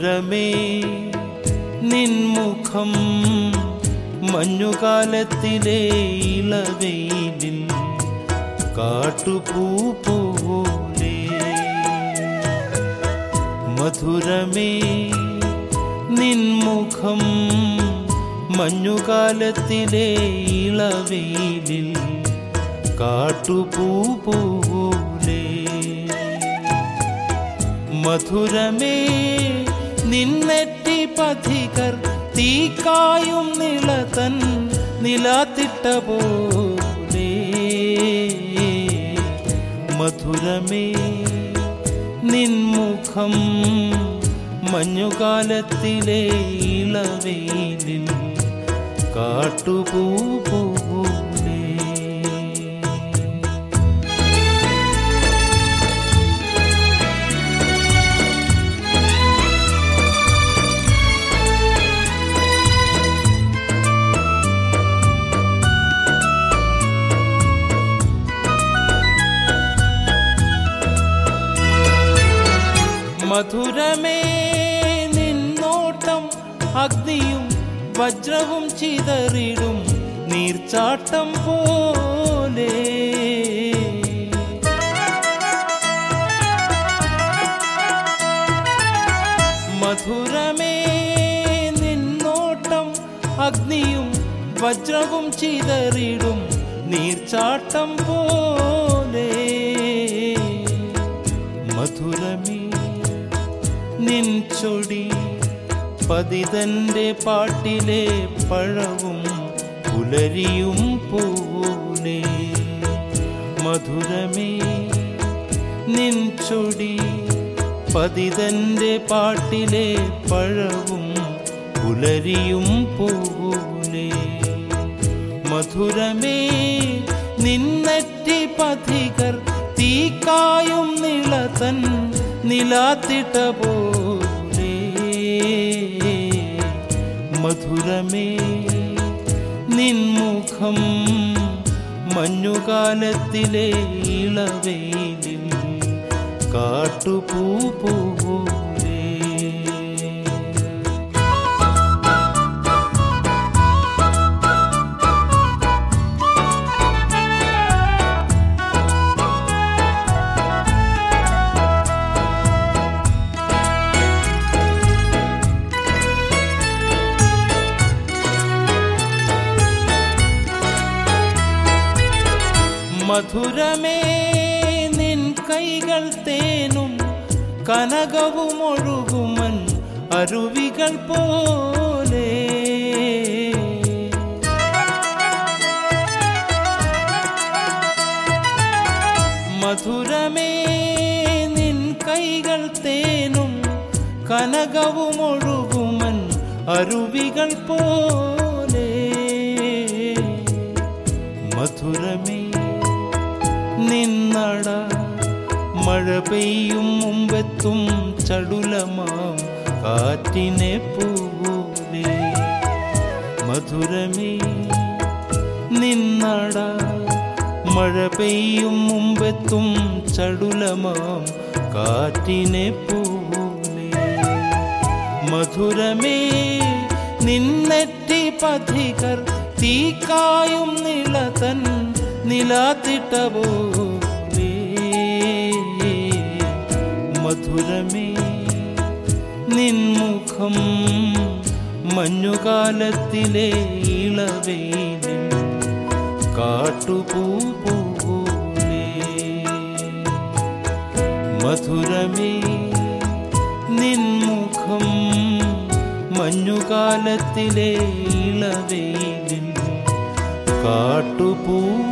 മധുരമേ നിൻമുഖം മഞ്ഞുകാലത്തിലെ ഇളവെയിലിൽ കാട്ടുപൂ പോലെ മധുരമേ നിൻമുഖം മഞ്ഞുകാലത്തിലെ ഇളവെയിലിൽ കാട്ടുപൂ പോലെ മധുരമേ നിന്നെറ്റി പഥികർ തീക്കായും നിളതൻ നിലാത്തിട്ട പോലെ മധുരമേ നിൻമുഖം മഞ്ഞുകാലത്തിലെ ഇളവെയിലിൽ കാട്ടുപൂ പോലെ മധുരമേ നിന്നോട്ടം അഗ്നിയും വജ്രവും ചിതറിടും നീർച്ചാട്ടം പോലെ മധുരമേ നിന്നോട്ടം അഗ്നിയും വജ്രവും ചിതറിടും നീർച്ചാട്ടം പോലെ മധുരമേ നിൻ ചൊടി പതിതന്റെ പാട്ടിലെ പഴവും പുലരിയും പോലെ മധുരമേ നിൻ ചൊടി പതിതന്റെ പാട്ടിലെ പഴവും പുലരിയും പോലെ മധുരമേ നിന്നെറ്റി പഥികർ തീക്കായും നിളതൻ നിലാത്തിട്ട പോലെ മധുരമേ നിൻമുഖം മഞ്ഞുകാലത്തിലെ ഇളവെയിലിൽ കാട്ടുപൂ പോലെ മധുരമേ നിൻ കൈകൾ തേനും കനകവും ഒഴുകുമൻ അരുവികൾ പോലെ മധുരമേ നിൻ കൈകൾ തേനും കനകവും ഒഴുകുമൻ അരുവികൾ പോലെ മധുരമേ നിന്നട മഴ പെയ്യും മുമ്പെത്തും ചടുലമാം കാറ്റിനെ പോലെ മധുരമേ നിന്നട മഴ പെയ്യും മുമ്പെത്തും ചടുലമാം കാറ്റിനെ പോലെ മധുരമേ നിന്നെറ്റി പഥികർ തീക്കായും നിളതൻ നിലാത്തിട്ട പോലെ മധുരമേ നിൻമുഖം മഞ്ഞുകാലത്തിലെ ഇളവേലിൽ കാട്ടുപൂ പോലെ മധുരമേ നിൻമുഖം മഞ്ഞുകാലത്തിലെ ഇളവേലിൽ കാട്ടുപൂ